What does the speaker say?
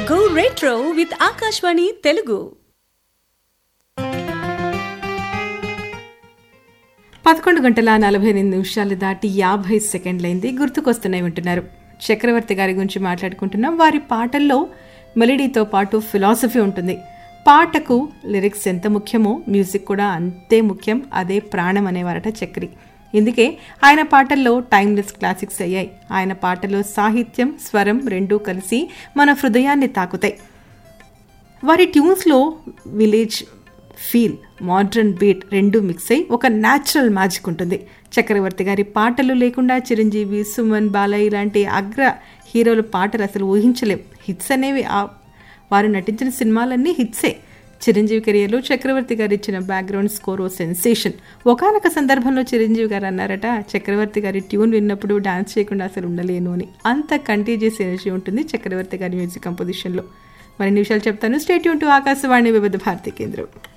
Go retro with Akashvani Telugu. పదకొండు గంటల నలభై ఎనిమిది నిమిషాలు దాటి యాభై సెకండ్లైంది గుర్తుకొస్తున్నాయి వింటున్నారు చక్రవర్తి గారి గురించి మాట్లాడుకుంటున్నాం వారి పాటల్లో మెలడీతో పాటు ఫిలాసఫీ ఉంటుంది పాటకు లిరిక్స్ ఎంత ముఖ్యమో మ్యూజిక్ కూడా అంతే ముఖ్యం అదే ప్రాణం అనేవారట చక్రి ఇందుకే ఆయన పాటల్లో టైమ్లెస్ క్లాసిక్స్ అయ్యాయి ఆయన పాటలో సాహిత్యం స్వరం రెండూ కలిసి మన హృదయాన్ని తాకుతాయి వారి ట్యూన్స్లో విలేజ్ ఫీల్ మోడ్రన్ బీట్ రెండు మిక్స్ అయి ఒక న్యాచురల్ మ్యాజిక్ ఉంటుంది చక్రవర్తి గారి పాటలు లేకుండా చిరంజీవి సుమన్ బాలయ్య లాంటి అగ్ర హీరోల పాటలు అసలు ఊహించలేం హిట్స్ అనేవి ఆ- వారు నటించిన సినిమాలన్నీ హిట్సే చిరంజీవి కెరియర్లో చక్రవర్తి గారు ఇచ్చిన బ్యాక్గ్రౌండ్ స్కోర్ ఓ సెన్సేషన్ ఒకనొక సందర్భంలో చిరంజీవి గారు అన్నారట చక్రవర్తి గారి ట్యూన్ విన్నప్పుడు డాన్స్ చేయకుండా అసలు ఉండలేను అని అంత కంటీజియస్ ఎనర్జీ ఉంటుంది చక్రవర్తి గారి మ్యూజిక్ కంపోజిషన్లో మరిన్ని విషయాలు చెప్తాను స్టేట్యూన్ టు ఆకాశవాణి వివిధ భారతి కేంద్రం